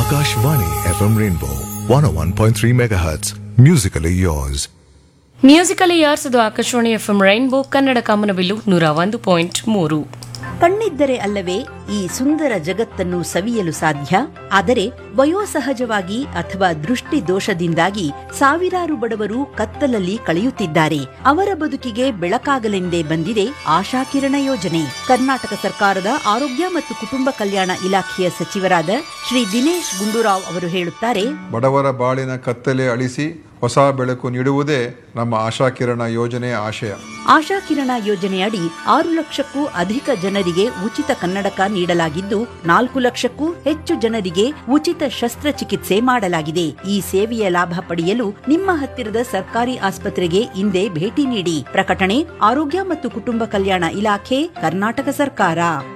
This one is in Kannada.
Akashvani FM Rainbow 101.3 MHz. Musically yours. Musical years ಅದು ಆಕಾಶವಾಣಿ ಎಫ್ಎಂ ರೈನ್ಬೋ ಕನ್ನಡ ಕಾಮನಬಿಲ್ಲು ನೂರ ಒಂದು ಪಾಯಿಂಟ್ ಮೂರು ಕಣ್ಣಿದ್ದರೆ ಅಲ್ಲವೇ ಈ ಸುಂದರ ಜಗತ್ತನ್ನು ಸವಿಯಲು ಸಾಧ್ಯ ಆದರೆ ವಯೋಸಹಜವಾಗಿ ಅಥವಾ ದೃಷ್ಟಿ ದೋಷದಿಂದಾಗಿ ಸಾವಿರಾರು ಬಡವರು ಕತ್ತಲಲ್ಲಿ ಕಳೆಯುತ್ತಿದ್ದಾರೆ ಅವರ ಬದುಕಿಗೆ ಬೆಳಕಾಗಲೆಂದೇ ಬಂದಿದೆ ಆಶಾಕಿರಣ ಯೋಜನೆ ಕರ್ನಾಟಕ ಸರ್ಕಾರದ ಆರೋಗ್ಯ ಮತ್ತು ಕುಟುಂಬ ಕಲ್ಯಾಣ ಇಲಾಖೆಯ ಸಚಿವರಾದ ಶ್ರೀ ದಿನೇಶ್ ಗುಂಡೂರಾವ್ ಅವರು ಹೇಳುತ್ತಾರೆ ಬಡವರ ಬಾಳಿನ ಕತ್ತಲೆ ಅಳಿಸಿ ಹೊಸ ಬೆಳಕು ನೀಡುವುದೇ ನಮ್ಮ ಆಶಾಕಿರಣ ಯೋಜನೆಯ ಆಶಯ ಆಶಾಕಿರಣ ಯೋಜನೆಯಡಿ ಆರು ಲಕ್ಷಕ್ಕೂ ಅಧಿಕ ಜನರಿಗೆ ಉಚಿತ ಕನ್ನಡಕ ನೀಡಲಾಗಿದ್ದು ನಾಲ್ಕು ಲಕ್ಷಕ್ಕೂ ಹೆಚ್ಚು ಜನರಿಗೆ ಉಚಿತ ಶಸ್ತ್ರಚಿಕಿತ್ಸೆ ಮಾಡಲಾಗಿದೆ ಈ ಸೇವೆಯ ಲಾಭ ಪಡೆಯಲು ನಿಮ್ಮ ಹತ್ತಿರದ ಸರ್ಕಾರಿ ಆಸ್ಪತ್ರೆಗೆ ಇಂದೇ ಭೇಟಿ ನೀಡಿ ಪ್ರಕಟಣೆ ಆರೋಗ್ಯ ಮತ್ತು ಕುಟುಂಬ ಕಲ್ಯಾಣ ಇಲಾಖೆ ಕರ್ನಾಟಕ ಸರ್ಕಾರ